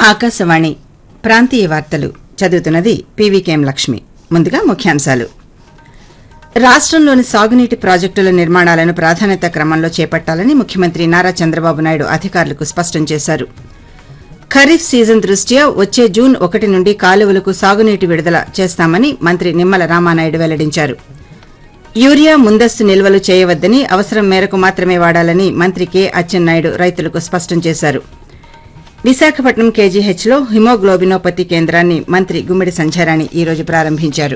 ఆకాశవాణి ప్రాంతీయ వార్తలు చదువుతున్నది పీవీకేఎం లక్ష్మి ముందుగా ముఖ్యాంశాలు రాష్టంలోని సాగునీటి ప్రాజెక్టుల నిర్మాణాలను ప్రాధాన్యత క్రమంలో చేపట్టాలని ముఖ్యమంత్రి నారా చంద్రబాబు నాయుడు అధికారులకు స్పష్టం చేశారు ఖరీఫ్ సీజన్ దృష్ట్యా వచ్చే జూన్ ఒకటి నుండి కాలువలకు సాగునీటి విడుదల చేస్తామని మంత్రి నిమ్మల రామానాయుడు వెల్లడించారు యూరియా ముందస్తు నిల్వలు చేయవద్దని అవసరం మేరకు మాత్రమే వాడాలని మంత్రి కె అచ్చెన్నాయుడు రైతులకు స్పష్టం చేశారు విశాఖపట్నం కేజీహెచ్లో హిమోగ్లోబినోపతి కేంద్రాన్ని మంత్రి గుమ్మిడి సంధ్యారాణి ఈ రోజు ప్రారంభించారు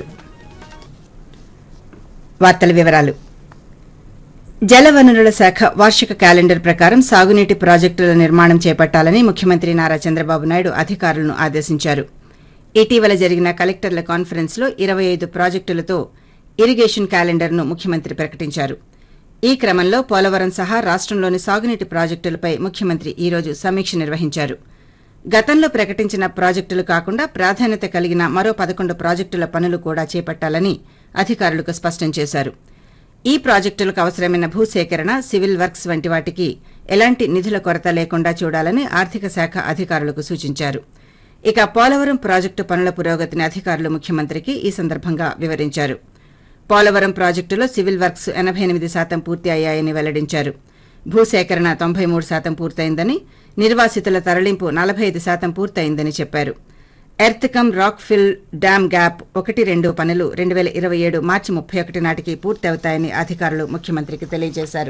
వార్తల వివరాలు జలవనరుల శాఖ వార్షిక క్యాలెండర్ ప్రకారం సాగునీటి ప్రాజెక్టుల నిర్మాణం చేపట్టాలని ముఖ్యమంత్రి నారా చంద్రబాబు నాయుడు అధికారులను ఆదేశించారు ఇటీవల జరిగిన కలెక్టర్ల కాన్ఫరెన్స్ లో ఇరవై ఐదు ప్రాజెక్టులతో ఇరిగేషన్ క్యాలెండర్ను ముఖ్యమంత్రి ప్రకటించారు ఈ క్రమంలో పోలవరం సహా రాష్టంలోని సాగునీటి ప్రాజెక్టులపై ముఖ్యమంత్రి ఈ రోజు సమీక్ష నిర్వహించారు గతంలో ప్రకటించిన ప్రాజెక్టులు కాకుండా ప్రాధాన్యత కలిగిన మరో పదకొండు ప్రాజెక్టుల పనులు కూడా చేపట్టాలని అధికారులకు స్పష్టం చేశారు ఈ ప్రాజెక్టులకు అవసరమైన భూసేకరణ సివిల్ వర్క్స్ వంటి వాటికి ఎలాంటి నిధుల కొరత లేకుండా చూడాలని ఆర్థిక శాఖ అధికారులకు సూచించారు ఇక పోలవరం ప్రాజెక్టు పనుల పురోగతిని అధికారులు ముఖ్యమంత్రికి ఈ సందర్భంగా వివరించారు పోలవరం ప్రాజెక్టులో సివిల్ వర్క్స్ ఎనబై ఎనిమిది శాతం పూర్తి అయ్యాయని వెల్లడించారు భూసేకరణ తొంభై మూడు శాతం పూర్తయిందని నిర్వాసితుల తరలింపు నలభై ఐదు శాతం పూర్తయిందని చెప్పారు earth cum rock fill dam gap ఒకటి రెండు పనులు రెండు వేల ఇరవై ఏడు మార్చి ముప్పై ఒకటి నాటికి పూర్తి అవుతాయని అధికారులు ముఖ్యమంత్రికి తెలియజేశారు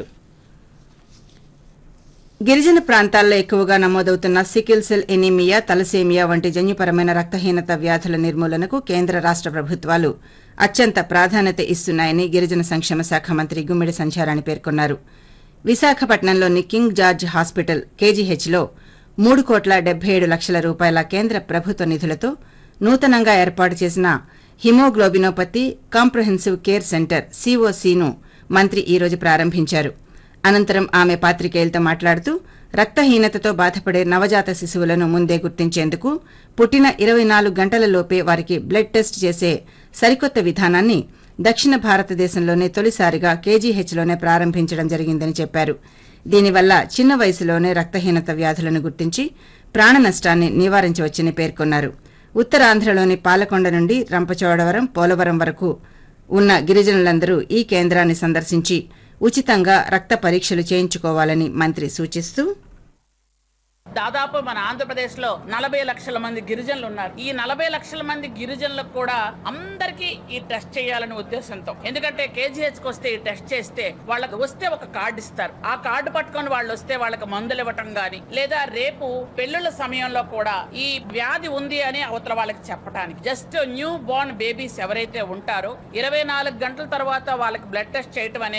గిరిజన ప్రాంతాల్లో ఎక్కువగా నమోదవుతున్న సికిల్ సెల్ ఎనీమియా తలసేమియా వంటి జన్యుపరమైన రక్తహీనత వ్యాధుల నిర్మూలనకు కేంద్ర రాష్ట ప్రభుత్వాలు అత్యంత ప్రాధాన్యత ఇస్తున్నాయని గిరిజన సంక్షేమ శాఖ మంత్రి గుమ్మిడి సంధ్యారాణి పేర్కొన్నారు విశాఖపట్నంలోని కింగ్ జార్జ్ హాస్పిటల్ కేజీహెచ్లో మూడు కోట్ల డెబ్బై ఏడు లక్షల రూపాయల కేంద్ర ప్రభుత్వ నిధులతో నూతనంగా ఏర్పాటు చేసిన హిమోగ్లోబినోపతి కాంప్రహెన్సివ్ కేర్ సెంటర్ సీఓసీను మంత్రి ఈ రోజు ప్రారంభించారు అనంతరం ఆమె పాత్రికేయులతో మాట్లాడుతూ రక్తహీనతతో బాధపడే నవజాత శిశువులను ముందే గుర్తించేందుకు పుట్టిన ఇరవై నాలుగు గంటలలోపే వారికి బ్లడ్ టెస్ట్ చేసే సరికొత్త విధానాన్ని దక్షిణ భారతదేశంలోనే తొలిసారిగా కేజీహెచ్లోనే ప్రారంభించడం జరిగిందని చెప్పారు దీనివల్ల చిన్న వయసులోనే రక్తహీనత వ్యాధులను గుర్తించి ప్రాణ నష్టాన్ని నివారించవచ్చని పేర్కొన్నారు ఉత్తరాంధ్రలోని పాలకొండ నుండి రంపచోడవరం పోలవరం వరకు ఉన్న గిరిజనులందరూ ఈ కేంద్రాన్ని సందర్శించి ఉచితంగా రక్త పరీక్షలు చేయించుకోవాలని మంత్రి సూచిస్తూ దాదాపు మన ఆంధ్రప్రదేశ్ లో నలభై లక్షల మంది గిరిజనులు ఉన్నారు ఈ నలభై లక్షల మంది గిరిజనులకు కూడా అందరికీ ఈ టెస్ట్ చేయాలనే ఉద్దేశంతో ఎందుకంటే కేజీహెచ్ కి వస్తే ఈ టెస్ట్ చేస్తే వాళ్ళకి వస్తే ఒక కార్డు ఇస్తారు ఆ కార్డు పట్టుకొని వాళ్ళు వస్తే వాళ్ళకి మందులు ఇవ్వటం గాని లేదా రేపు పెళ్లిళ్ళ సమయంలో కూడా ఈ వ్యాధి ఉంది అని అవతల వాళ్ళకి చెప్పడానికి జస్ట్ న్యూ బోర్న్ బేబీస్ ఎవరైతే ఉంటారో ఇరవై నాలుగు గంటల తర్వాత వాళ్ళకి బ్లడ్ టెస్ట్ చేయటం అనేది